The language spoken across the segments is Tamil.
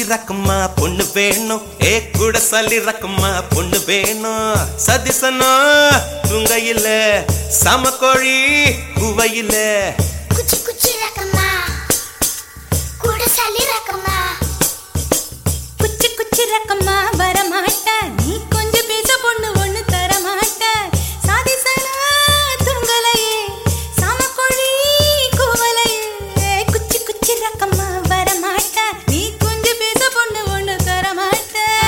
குச்சி ரக்கம்மா பொண்ணு வேணும் ஏ கூட சல்லி ரக்கம்மா பொண்ணு வேணும் சதிசனா துங்கையில சமக்கோழி குவையில குச்சி குச்சி ரக்கம்மா கூட சளி ரக்கம்மா குச்சி குச்சி ரக்கம்மா வரமாட்ட நீ கொஞ்சம் பேச பொண்ணு ஒண்ணு தர மாட்ட சாதிசனா துங்கலையே சாமக்கொழி கூவலையே குச்சி குச்சி ரக்கம்மா வரமாட்ட நீ கொஞ்சம் பேச பொண்ணு ஒண்ணு தர மாட்ட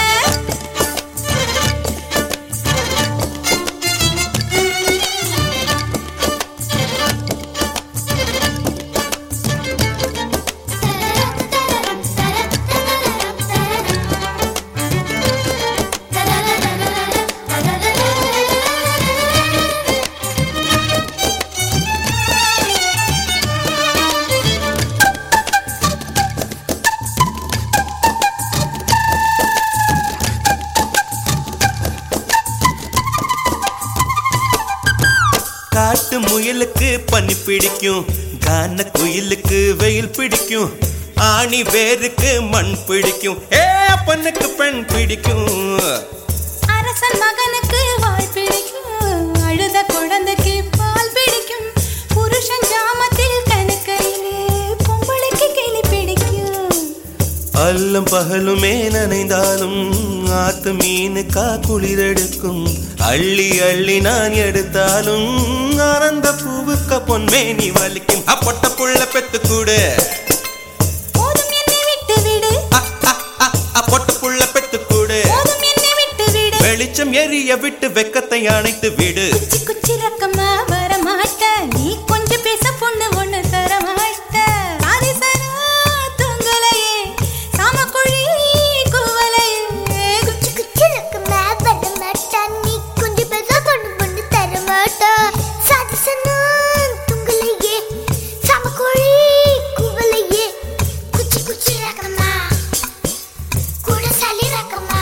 காட்டு முயலுக்கு பனி பிடிக்கும் கான குயிலுக்கு வெயில் பிடிக்கும் ஆணி வேருக்கு மண் பிடிக்கும் ஏ பொண்ணுக்கு பெண் பிடிக்கும் அரசன் மகனுக்கு வாய் பிடிக்கும் அழுத குழந்தைக்கு பால் பிடிக்கும் புருஷன் ஜாமத்தில் கணக்கையிலே பொம்பளைக்கு கிளி பிடிக்கும் அல்லும் பகலுமே நனைந்தாலும் ஆத்து மீனுக்கா குளிரெடுக்கும் அள்ளி அள்ளி நான் எடுத்தாலும் ஆனந்த பூவுக்க பொன்மேனி வலிக்கும் அப்பொட்ட புள்ள பெத்து கூடு போதும் என்னை விட்டு விடு அப்பொட்ட புள்ள பெத்து கூடு போதும் என்னை விட்டு விடு வெளிச்சம் எரிய விட்டு வெக்கத்தை அணைத்து விடு குச்சி குச்சி ரக்கமா வர மாட்ட நீ கொஞ்சம் பேச பொண்ணு ஒண்ணு தர மாட்ட ஆதிசனா தூங்கலையே சாமக்குழி கூவலையே குச்சி குச்சி ரக்கம்மா வர மாட்டா நீ கொஞ்சம் பேச பொண்ணு பொண்ணு தர மாட்டா சாதிசனா துங்கலையே சமக்கோழி குவலையே குச்சி குச்சி ரக்கம்மா கூட சளி ரக்கம்மா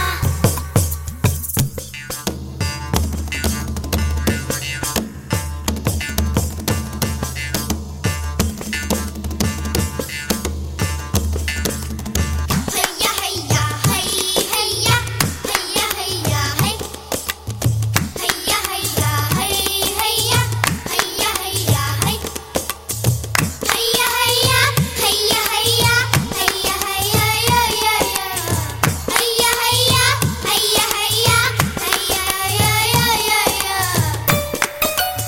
ஹையா ஹையா ஹை ஹையா ஹையா ஹையா ஹை ஹையா ஹையா ஹை ஹையா ஹையா ஹையா ஹை ஹையா ஹையா ஹையா ஹையா ஹையா ஹையா ஹையா ஹையா ஹையா ஹையா ஹையா ஹையா ஹையா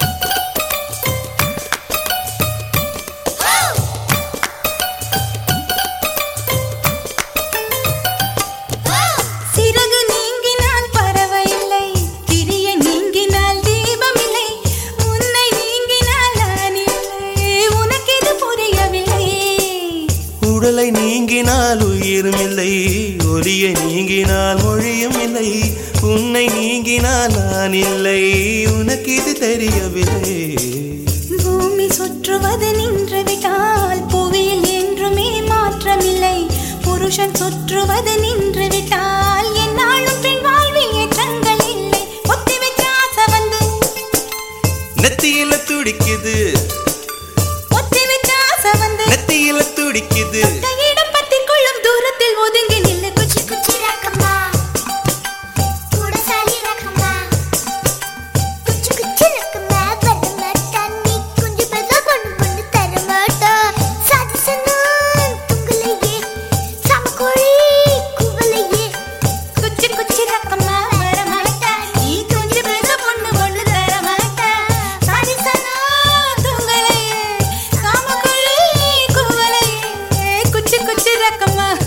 சிறகு நீங்கினால் பறவை இல்லை திரிய நீங்கினால் தீபம் இல்லை உன்னை நீங்கினால் நான் இல்லை உனக்கு இது புரியவில்லை உடலை நீங்கினால் உயிரும் இல்லை ஒலியை நீங்கினால் மொழியும் இல்லை உன்னை நீங்கினால் நான் இல்லை உனக்கு இது தெரியவில்லை பூமி சுற்றுவது நின்று விட்டால் புவியில் என்றுமே மாற்றமில்லை புருஷன் சுற்றுவது நின்று விட்டால் என்னாலும் பெண் வாழ்வில் ஏற்றங்கள் இல்லை ஒத்தி வச்ச ஆசை வந்து நெத்தியில துடிக்குது ஒத்தி வச்ச ஆசை வந்து நெத்தியில துடிக்குது கையிடம் பத்திக் கொள்ளும் தூரத்தில் ஒதுங்கி நில்லு குச்சி குச்சி ரக்கம்மா கூட சளி ரக்கம்மா குச்சி குச்சி ரக்கம்மா வர மாட்டா நீ கொஞ்சம் பேச பொண்ணு பொண்ணு தர மாட்டா சாதிசனா துங்கலையே சமக்கோழி குவலையே குச்சி குச்சி ரக்கம்மா வர மாட்டா நீ கொஞ்சம் பேச பொண்ணு பொண்ணு தர மாட்டா சாதிசனா தூங்கலையே காமக்குழி கூவலையே குச்சி குச்சி ரக்கம்மா